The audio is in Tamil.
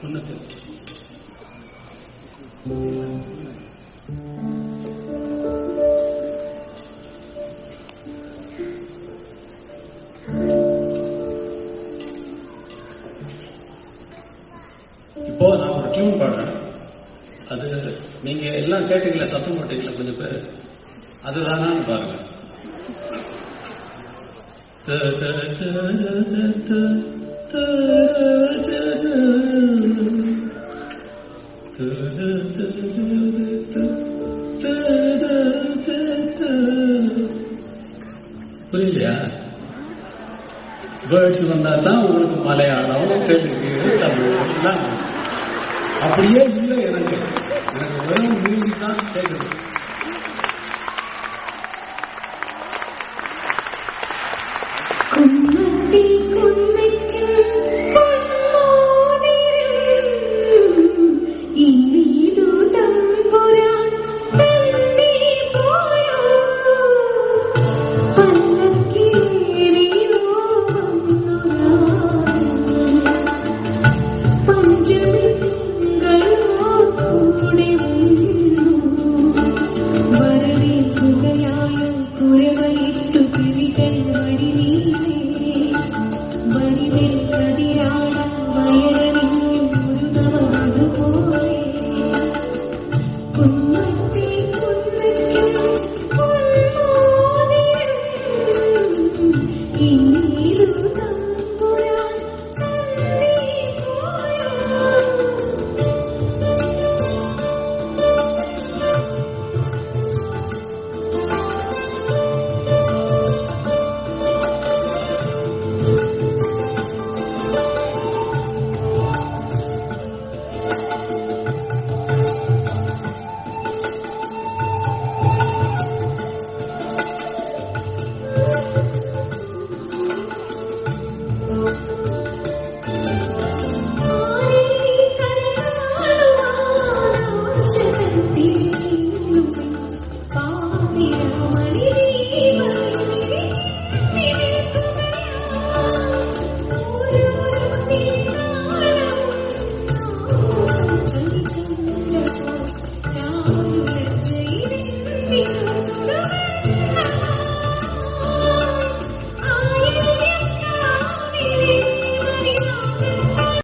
தொண்ணூத்தி இப்போ நான் ஒரு டியூன் பாடுறேன் அது நீங்க எல்லாம் கேட்டீங்களா சத்தம் போட்டீங்களா கொஞ்சம் பேர் அதுதானான்னு பாருங்க த, த, த, த, த, த, த, த. த, த, த, த, த, த, த, த. புரியலையா வேர்ட்ஸ் வந்தா தான் உங்களுக்கு மலையாளம் தெலுங்கு தமிழ் எல்லாம் வரும். அப்படியே இல்லை எனக்கு எனக்கு வெறும் மியூசிக் தான் கேட்குது குன்னத்தி